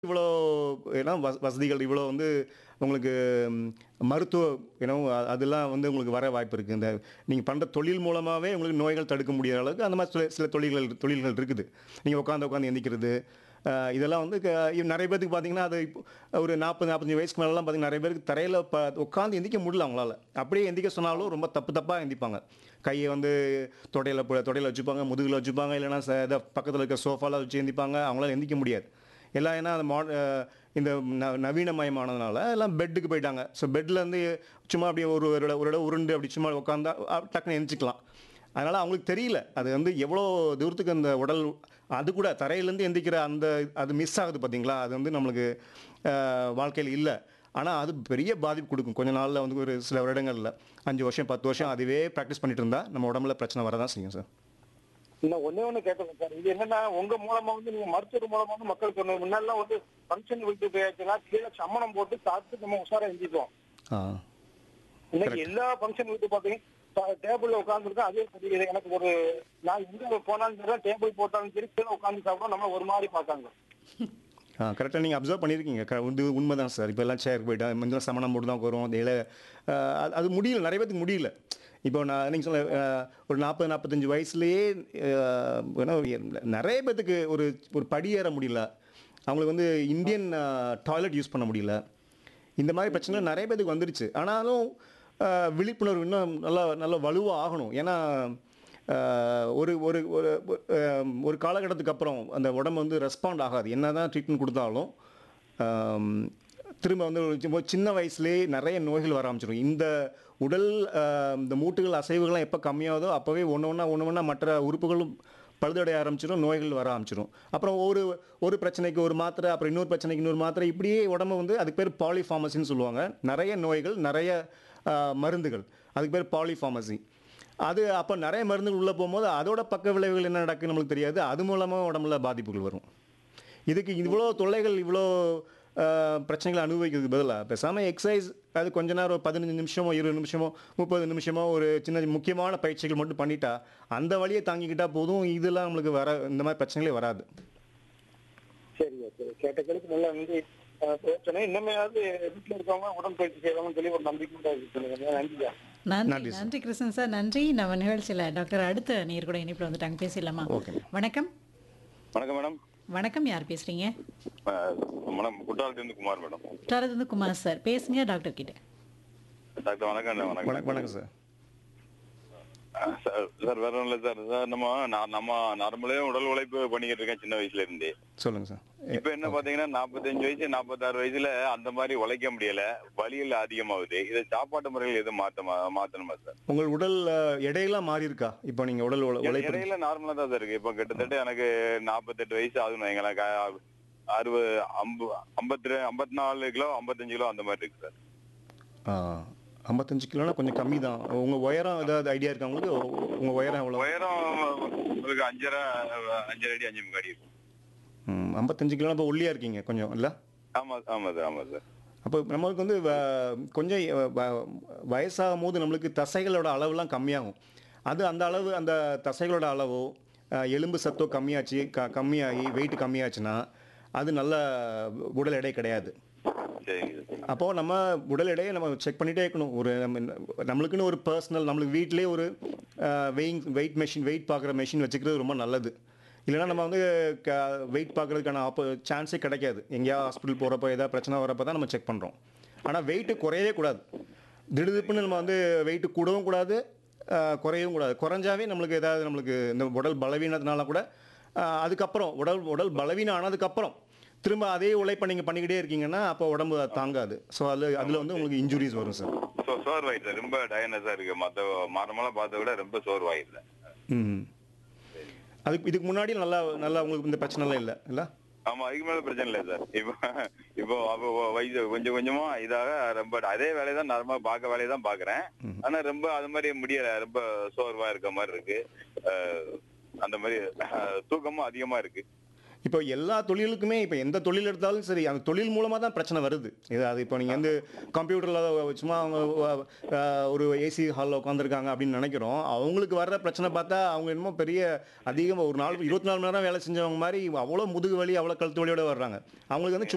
இவ்வளோ ஏன்னா வச வசதிகள் இவ்வளோ வந்து உங்களுக்கு ம், மருத்துவ ஏன்னா அதெல்லாம் வந்து உங்களுக்கு வர வாய்ப்பு இருக்குது இந்த நீங்கள் பண்ணுற தொழில் மூலமாகவே உங்களுக்கு நோய்கள் தடுக்க முடியாத அளவுக்கு அந்த மாதிரி சில சில தொழில்கள் தொழில்கள் இருக்குது நீங்கள் உட்காந்து உட்காந்து எந்திக்கிறது அஹ், இதெல்லாம் வந்து க- இ- நிறைய பேருக்கு பார்த்தீங்கன்னா அது இப்போ ஒரு நாற்பது நாற்பத்தஞ்சு வயசுக்கு மேலாம் பார்த்தீங்கன்னா நிறைய பேருக்கு தரையில் ப உட்காந்து எந்திக்க முடியல அவங்களால அப்படியே எந்திக்க சொன்னாலும் ரொம்ப தப்பு தப்பாக எந்திப்பாங்க கையை வந்து தொடையில் தொடையில் வச்சுப்பாங்க முதுகில் வச்சுப்பாங்க இல்லைன்னா ச- இதை பக்கத்தில் இருக்க சோஃபாவில் வச்சு எந்திப்பாங்க அவங்களால எந்திக்க முடியாது எல்லாம் ஏன்னா அந்த மாட் இந்த ந- நவீனமயமானதுனால எல்லாம் பெட்டுக்கு போயிட்டாங்க ஸோ பெட்லேருந்து சும்மா அப்படியே ஒரு ஒரு இடம் ஒரு இடம் உருண்டு அப்படி சும்மா உட்காந்தா அ- டக்குன்னு எந்திரிச்சிக்கலாம் அதனால் அவங்களுக்கு தெரியல அது வந்து எவ்வளோ தூரத்துக்கு அந்த உடல் அது கூட தரையிலேருந்து எந்திக்கிற அந்த அது மிஸ் ஆகுது பார்த்தீங்களா அது வந்து நம்மளுக்கு வாழ்க்கையில் இல்லை ஆனால் அது பெரிய பாதிப்பு கொடுக்கும் கொஞ்ச நாளில் வந்து ஒரு சில வருடங்களில் அஞ்சு வருஷம் பத்து வருஷம் அதுவே ப்ராக்டிஸ் பண்ணிட்டு இருந்தால் நம்ம உடம்புல பிரச்சனை வரதான் செய்யும் சார் இன்னும் ஒண்ணே ஒண்ணு கேட்டேன் சார் இது என்னன்னா உங்க மூலமா வந்து நீங்க மருத்துவர் மூலமா வந்து மக்கள் சொன்னது முன்னாடிலாம் வந்து ஃபங்க்ஷன் வீட்டு போயாச்சுன்னா கீழே சம்மணம் போட்டு சாப்பிட்டு நம்ம உஷாரா எந்திப்போம் ஆ இன்னைக்கு எல்லா ஃபங்க்ஷன் வீட்டு பாத்தீங்கன்னா டேபிள்ல உட்காந்துருக்கோம் அதே தெரியுது எனக்கு ஒரு நான் எங்க போனாலும் சரி டேபிள் போட்டாலும் சரி கீழே உட்காந்து சாப்பிடும் நம்ம ஒரு மாதிரி பார்த்தாங்க ஆ கரெக்டாக நீங்கள் அப்சர்வ் பண்ணியிருக்கீங்க க இது உண்மை தான் சார் இப்போ எல்லாம் சேருக்கு போயிட்டா மஞ்சள் சமணம் போட்டு தான் வரும் இதில் அது முடியல நிறைய பேத்துக்கு முடியல இப்போ நான் நீங்கள் சொல்ல அஹ், ஒரு நாற்பது நாற்பத்தஞ்சு வயசுலேயே ஏன்னா நிறைய பேத்துக்கு ஒரு ஒரு படி ஏற முடியல அவங்களுக்கு வந்து இந்தியன் டாய்லெட் யூஸ் பண்ண முடியல இந்த மாதிரி பிரச்சனை நிறைய பேத்துக்கு வந்துருச்சு ஆனாலும் அஹ், விழிப்புணர்வு இன்னும் நல்லா நல்லா வலுவாக ஆகணும் ஏன்னா அஹ், ஒரு ஒரு ஒரு அஹ், ஒரு காலகட்டத்துக்கு அப்புறம் அந்த உடம்பு வந்து ரெஸ்பாண்ட் ஆகாது என்ன தான் ட்ரீட்மெண்ட் கொடுத்தாலும் ஆம், திரும்ப வந்து ஒரு சின்ன- சின்ன வயசுலேயே நிறைய நோய்கள் வர ஆரம்பிச்சிடும் இந்த உடல் அஹ், இந்த மூட்டுகள் அசைவுகள்லாம் எப்போ கம்மியாகுதோ அப்போவே ஒன்று ஒன்றா ஒன்று ஒன்றா மற்ற உறுப்புகளும் பழுதடைய ஆரம்பிச்சிடும் நோய்கள் வர ஆரம்பிச்சிடும் அப்புறம் ஒரு ஒரு பிரச்சனைக்கு ஒரு மாத்திரை அப்புறம் இன்னொரு பிரச்சனைக்கு இன்னொரு மாத்திரை இப்படியே உடம்பு வந்து அதுக்கு பேர் பாலிஃபார்மசின்னு சொல்லுவாங்க நிறைய நோய்கள் நிறைய அஹ், மருந்துகள் அதுக்கு பேர் பாலிஃபார்மசி அது அப்போ நிறைய மருந்துகள் உள்ளே போகும்போது அதோட பக்க விளைவுகள் என்ன நடக்குன்னு நம்மளுக்கு தெரியாது அது மூலமாக உடம்புல பாதிப்புகள் வரும் இதுக்கு இவ்வளோ தொல்லைகள் இவ்வளோ அஹ், பிரச்சனைகளை அனுபவிக்கிறதுக்கு பதிலாக பேசாமல் எக்ஸசைஸ் அது கொஞ்ச நேரம் ஒரு பதினஞ்சு நிமிஷமோ இருபது நிமிஷமோ முப்பது நிமிஷமோ ஒரு சின்ன முக்கியமான பயிற்சிகள் மட்டும் பண்ணிட்டா அந்த வழியை தாங்கிக்கிட்டா போதும் இதெல்லாம் நம்மளுக்கு வர இந்த மாதிரி பிரச்சனைகளே வராது சரிங்க சரி கேட்ட கேள்விக்கு நல்லா நன்றி அஹ், பிரச்சனை இன்னமையாவது வீட்டுல இருக்கவங்க உடற்பயிற்சி செய்வாங்கன்னு சொல்லி ஒரு நம்பிக்கை இருக்கு நன்றியா நன்றி நன்றி சார். நன்றி கிருஷ்ணன் சார் நன்றி நம்ம நிகழ்ச்சியில் டாக்டர் அடுத்த நீர் கூட இணைப்பில் வந்துட்டாங்க பேசிடலாமா ஓகே. வணக்கம் வணக்கம் மேடம் வணக்கம் யார் பேசுறீங்க அஹ் மேடம் குற்றாலத்திலிருந்து குமார் மேடம் தரது குமார் சார் பேசுங்க டாக்டர் கிட்ட டாக்டர் வணக்கம் வணக்கம் வணக்கம் வணக்கம் சார் அஹ் சார் சார் வேற ஒன்றும் இல்லை சார் சார் நம்ம நான் நம்ம நார்மலே உடல் உழைப்பு பண்ணிக்கிட்டு இருக்கேன் சின்ன வயசுல இருந்தே சொல்லுங்கள் சார் இப்ப என்ன பாத்தீங்கன்னா நாற்பத்தஞ்சு வயசு நாற்பத்தாறு வயசுல அந்த மாதிரி உழைக்க முடியல வலிகள் அதிகமாகுது இதை சாப்பாட்டு முறைகள் எதுவும் மாத்த மாத்தணுமா சார் உங்கள் உடல் அஹ், எடையெல்லாம் மாறி இருக்கா இப்போ நீங்கள் உடல் உழை- உழைப்பு இடையில நார்மலா தான் சார் இருக்கு இப்ப கிட்டத்தட்ட எனக்கு நாற்பத்தெட்டு வயசு ஆகுதுன்னு வைங்களேன் க- அறுபது ஐம்பது ஐம்பத்தி ரெ- ஐம்பத்தி நாலு கிலோ ஐம்பத்தஞ்சு கிலோ அந்த மாதிரி இருக்கு சார் ஆ, ஐம்பத்தஞ்சு கிலோனா கொஞ்சம் கம்மி தான் உங்கள் உயரம் ஏதாவது ஐடியா இருக்கா உங்களுக்கு உங்கள் உயரம் எவ்வளோ உயரம் உங்களுக்கு அஞ்சரை அஞ்சரை அடி அஞ்சு முக்காடி இருக்கும் ம், ஐம்பத்தஞ்சு கிலோ அப்போ ஒல்லியாக இருக்கீங்க கொஞ்சம் இல்லை ஆமா ஆமா சார் ஆமா சார் அப்போ நம்மளுக்கு வந்து வ- கொஞ்சம் வ- வயசாகும் போது நம்மளுக்கு தசைகளோட அளவுலாம் கம்மியாகும் அது அந்த அளவு அந்த தசைகளோட அளவோ அஹ், எலும்பு சத்தோ கம்மியாச்சு க கம்மியாகி வெயிட் கம்மியாச்சுன்னா அது நல்ல உடல் எடை கிடையாது சரிங்க சார் அப்போது நம்ம உடல் எடையை நம்ம செக் பண்ணிகிட்டே இருக்கணும் ஒரு நம்ம நம்மளுக்குன்னு ஒரு பர்சனல் நம்மளுக்கு வீட்டிலே ஒரு வெயிங் வெயிட் மெஷின் வெயிட் பார்க்குற மெஷின் வச்சுக்கிறது ரொம்ப நல்லது இல்லைன்னா நம்ம வந்து க வெயிட் பார்க்குறதுக்கான ஆப்போ சான்ஸே கிடைக்காது எங்கேயா ஹாஸ்பிட்டல் போகிறப்போ ஏதாவது பிரச்சனை வரப்போ தான் நம்ம செக் பண்ணுறோம் ஆனால் வெயிட்டு குறையவே கூடாது திடுதிப்புன்னு நம்ம வந்து வெயிட்டு கூடவும் கூடாது அஹ், குறையவும் கூடாது குறைஞ்சாவே நம்மளுக்கு ஏதாவது நம்மளுக்கு இந்த உடல் பலவீனத்தினால கூட அஹ், அதுக்கப்புறம் உடல் உடல் பலவீனம் ஆனதுக்கப்புறம் திரும்ப அதே உழைப்பை நீங்கள் பண்ணிக்கிட்டே இருக்கீங்கன்னா அப்போ உடம்பு அது தாங்காது ஸோ அதில் அதில் வந்து உங்களுக்கு இன்ஜுரிஸ் வரும் சார் ஸோ சோர்வாயிடுது ரொம்ப டயர்னஸா இருக்கு மற்ற நார்மலா பார்த்த விட ரொம்ப சோர்வாயிடுது ம் அதுக்கு இதுக்கு முன்னாடி நல்லா நல்லா உங்களுக்கு இந்த பிரச்சனைலாம் இல்லை இல்லை ஆமா அதுக்கு மேல பிரச்சனை இல்லை சார் இப்போ இப்போ அப்போ வயசு கொஞ்சம் கொஞ்சமா இதாக ரொம்ப அதே வேலையை தான் நார்மலா பார்க்க வேலையை தான் பாக்குறேன் ஆனா ரொம்ப அது மாதிரி முடியல ரொம்ப சோர்வா இருக்க மாதிரி இருக்கு அஹ், அந்த மாதிரி அஹ், தூக்கமும் அதிகமா இருக்கு இப்போ எல்லா தொழிலுக்குமே இப்போ எந்த தொழில் எடுத்தாலும் சரி அந்த தொழில் மூலமாக தான் பிரச்சனை வருது இது அது இப்போ நீங்கள் வந்து கம்ப்யூட்டரில் சும்மா அவங்க அஹ், ஒரு ஏசி ஹாலில் உட்காந்துருக்காங்க அப்படின்னு நினைக்கிறோம் அவங்களுக்கு வர்ற பிரச்சனை பார்த்தா அவங்க என்னமோ பெரிய அதிகமாக ஒரு நாள் இருபத்தி நாலு மணி நேரம் வேலை செஞ்சவங்க மாதிரி அவ்வளோ முதுகு வலி அவ்வளோ கழுத்து வலியோட வர்றாங்க அவங்களுக்கு வந்து